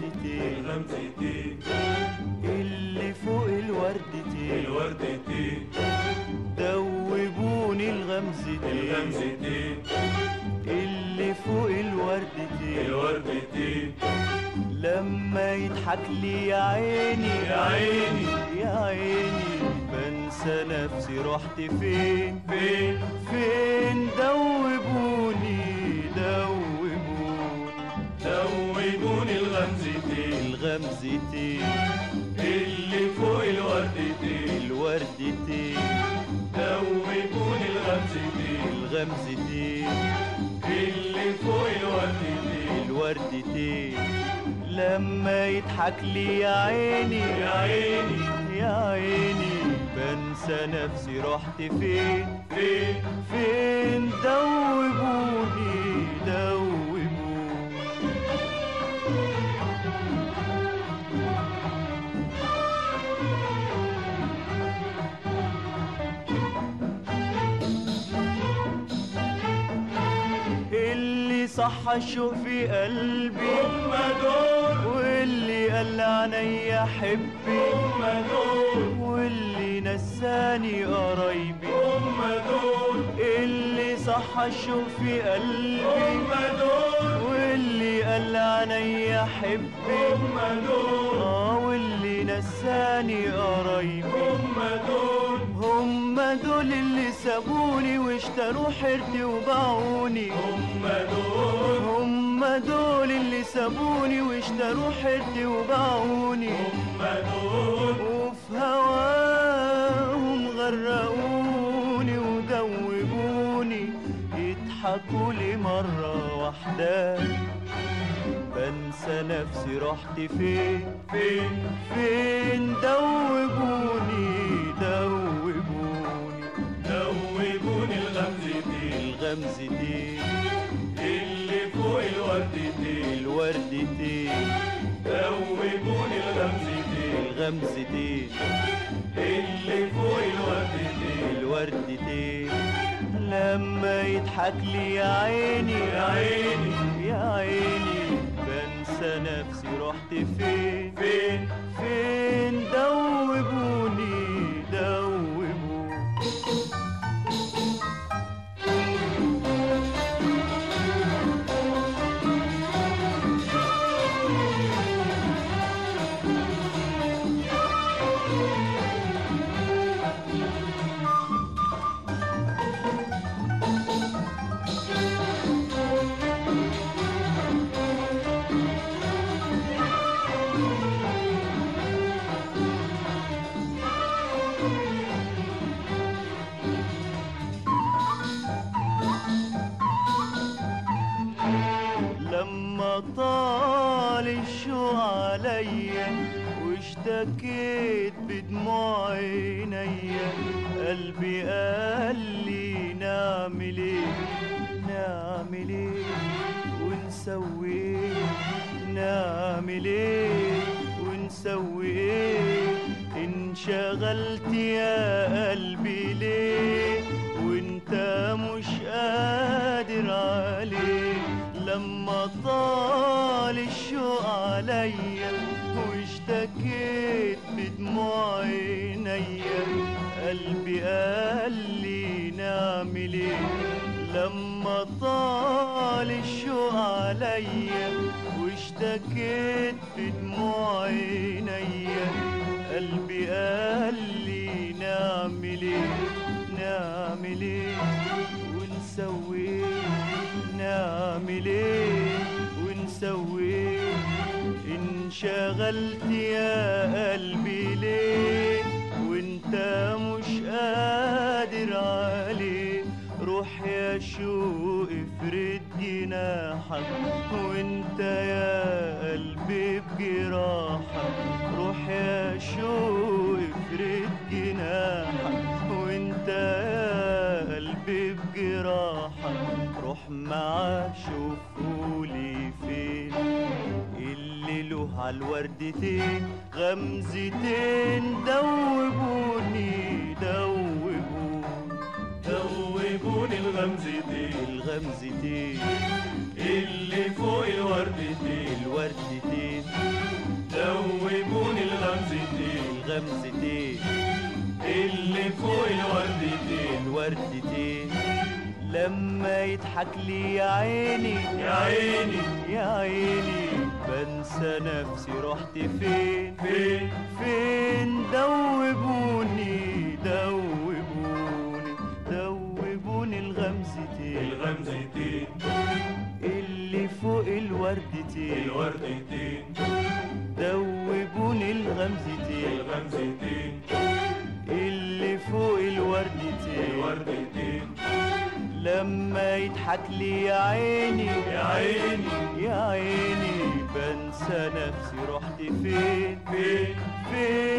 الغمزتين الغمزتين اللي فوق الوردتين الوردتين دوبوني الغمزتين الغمزتين اللي فوق الوردتين الوردتين لما يضحك لي يا عيني يا عيني يا عيني بنسى نفسي رحت فين فين فين دوبوني دوبوني دوبوني الغمزتين الغمزتين اللي فوق الوردتين الوردتين دوبوني الغمزتين الغمزتين اللي فوق الوردتين الوردتين لما يضحك لي يا عيني يا عيني يا عيني بنسى نفسي رحت فين فين فين دوبوني دوبوني اللي صح الشوق في قلبي هم دول واللي قال عينيا حبي هم دول واللي نساني قرايبي هم دول اللي صح الشوق في قلبي هم دول واللي قال عينيا حبي هم دول اه واللي نساني قرايبي هم دول هم دول اللي سابوني واشتروا حيرتي وباعوني هم دول هم دول اللي سابوني واشتروا حيرتي وباعوني هم دول وفي هواهم غرقوني ودوبوني يضحكوا لي مرة واحدة بنسى نفسي رحت فين فين فين دوبوني دوبوني دوبوني الغمزتين الغمزتين اللي فوق الوردتين الوردتين دوبوني الغمزتين الغمزتين اللي فوق الوردتين الوردتين لما يضحك لي يا عيني يا عيني يا عيني بنسى نفسي رحت فين فين فين دوبوني دوبوني لما طال الشوق عليا واشتكيت بدموع عينيا قلبي قال لي نعمل ايه نعمل ايه ونسوي ايه نعمل ايه ونسوي ايه انشغلت يا قلبي ليه وانت مش قادر عليه لما طال الشوق عليا واشتكيت بدموع عينيا قلبي قال لي نعمل ايه لما طال الشوق عليا واشتكيت بدموع عينيا قلبي قال لي نعمل ايه نعمل ايه ونسوي ايه نعمل ايه ونسوي ايه انشغلت يا قلبي ليه وانت مش قادر عليه روح يا شوق افرد جناحك وانت يا قلبي بجراحك روح يا شوق افرد جناحك وانت يا قلبي بجراحك روح معاه شوفولي فين اللي له عالوردتين غمزتين دوبوني دوبوني دوبوني الغمزتين الغمزتين الغمزتين اللي فوق الوردتين الوردتين دوبوني الغمزتين الغمزتين اللي فوق الوردتين الوردتين لما يضحك لي يا عيني يا عيني يا عيني بنسى نفسي رحت فين فين فين دوبوني دوبوني دوبوني الغمزتين الغمزتين اللي فوق الوردتين الوردتين دوبوني الغمزتين الغمزتين اللي فوق الوردتين الوردتين لما يضحك لي يا عيني يا عيني يا عيني بنسى نفسي رحت فين فين فين